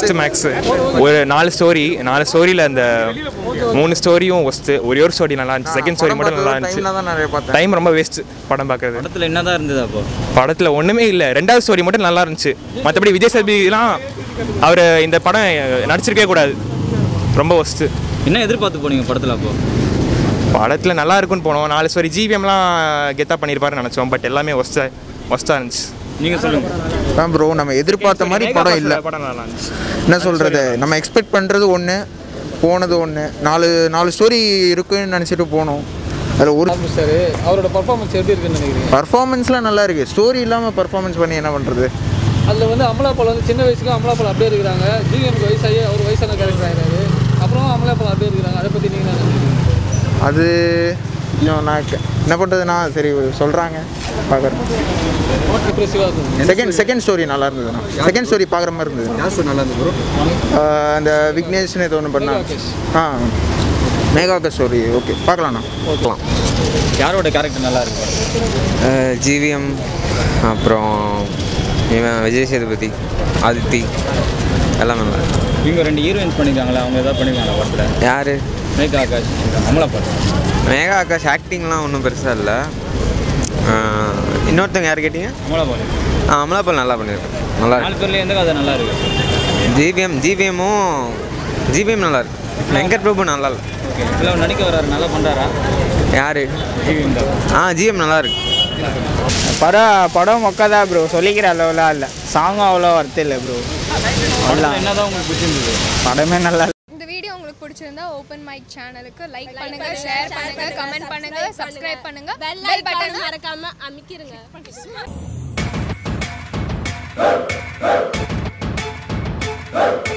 Worst maths ஒரு நாலு story நாலு ஸ்டோரியில் அந்த மூணு ஸ்டோரியும் ஒஸ்ட்டு ஒரே ஒரு ஸ்டோரி நல்லா இருந்துச்சு செகண்ட் ஸ்டோரி மட்டும் நல்லா இருந்துச்சு டைமில் தான் நிறைய பார்த்தேன் டைம் ரொம்ப வேஸ்ட் படம் பார்க்கறது படத்தில் என்னதான் இருந்தது அப்போ படத்தில் ஒன்றுமே இல்லை ரெண்டாவது ஸ்டோரி மட்டும் நல்லா இருந்துச்சு மற்றபடி விஜய் சேதுபதிலாம் அவர் இந்த படம் நடிச்சிருக்கவே கூடாது ரொம்ப ஒஸ்ட்டு என்ன எதிர்பார்த்து போனீங்க படத்தில் அப்போ படத்தில் நல்லா இருக்குன்னு போனோம் நாலு ஸ்டோரி ஜிவிஎம்லாம் கெத்தா பண்ணியிருப்பாருன்னு நினச்சோம் பட் எல்லாமே ஒஸ்ட்டாக ஒஸ்ட்டாக இருந்துச்சு நீங்கள் சொல்லுங்கள் தான் ப்ரோ நம்ம எதிர்பார்த்த மாதிரி படம் இல்லை படம் நல்லா இருந்துச்சு என்ன சொல்கிறது நம்ம எக்ஸ்பெக்ட் பண்ணுறது ஒன்று போனது ஒன்று நாலு நாலு ஸ்டோரி இருக்குன்னு நினச்சிட்டு போனோம் அதில் ஒரு சார் அவரோட பர்ஃபார்மன்ஸ் எப்படி இருக்குன்னு நினைக்கிறீங்க பர்ஃபார்மன்ஸ்லாம் நல்லா இருக்குது ஸ்டோரி இல்லாமல் பர்ஃபார்மன்ஸ் பண்ணி என்ன பண்ணுறது அதில் வந்து அமலாபால் வந்து சின்ன வயசுக்கு அமலாபால் அப்படியே இருக்கிறாங்க ஜிவிஎம்க்கு வயசாகி அவர் வயசான கேரக்டர் ஆகிறாரு அப்புறம் அமலாபால் அப்படியே இருக்கிறாங்க அதை பற்றி நீங்கள் என்ன நினைக்கிறீங்க அது இன்னும் நான் கே- என்ன பண்ணுறதுனா சரி சொல்கிறாங்க பார்க்குறேன் இம்ப்ரெசிவாக இருக்கும் செகண்ட் செகண்ட் ஸ்டோரி நல்லா இருந்ததுண்ணா செகண்ட் ஸ்டோரி பார்க்குற மாதிரி இருந்தது யார் சார் நல்லா இருந்து ப்ரோ ஆஹ் அந்த விக்னேஷ்னு ஏதோ ஒன்று பண்ணாங்க மேகாகேஷ். ஆ மேகாக்க ஸ்டோரி ஓகே பார்க்கலாண்ணா ஓகே யாரோட கேரக்டர் நல்லா இருக்கு படத்துல? ஜிவிஎம் அப்புறம் இவன் விஜய் சேதுபதி ஆதித்தி எல்லாம் நல்லா இருக்கு. இவங்க ரெண்டு ஹீரோயின்ஸ் பண்ணியிருக்காங்களா அவங்க ஏதாவது பண்ணியிருக்காங்களா படத்தில் யார் மேகா ஆகாஷ் அமலாபால் மேகா ஆகாஷ் ஆக்டிங்லாம் ஒன்றும் பெருசாக இல்லை இன்னொருத்தவங்க யார் கேட்டீங்க அமலாபால் ஆ அமலாபால் நல்லா பண்ணியிருக்கேன் நல்லா நாலு இருக்கு பேர்ல எந்த கதை நல்லா இருக்கு ஜிவிஎம் ஜிவிஎம்மும் ஜிவிஎம் நல்லா இருக்கு வெங்கட் பிரபு நல்லா இல்லை ஓகே இதில் அவர் நடிக்க வராரு நல்லா பண்ணுறாரா யார் ஜிவிஎம் தான் ஆ ஜிஎம் நல்லா இருக்கு படம் படம் மொக்க தான் ப்ரோ சொல்லிக்கிற அளவுலாம் இல்லை சாங்கும் அவ்வளோ ஒர்த்து இல்லை ப்ரோ படத்தில் என்னதான் உங்களுக்கு பிடிச்சிருந்தது படமே நல்லா இந்த வீடியோ உங்களுக்கு பிடிச்சிருந்தா ஓப்பன் மைக் சேனலுக்கு லைக் பண்ணுங்க ஷேர் பண்ணுங்க கமெண்ட் பண்ணுங்க சப்ஸ்கிரைப் பண்ணுங்க பெல் பெல் ஐகான் பட்டன் மறக்காம அமைக்கிருங்க Thank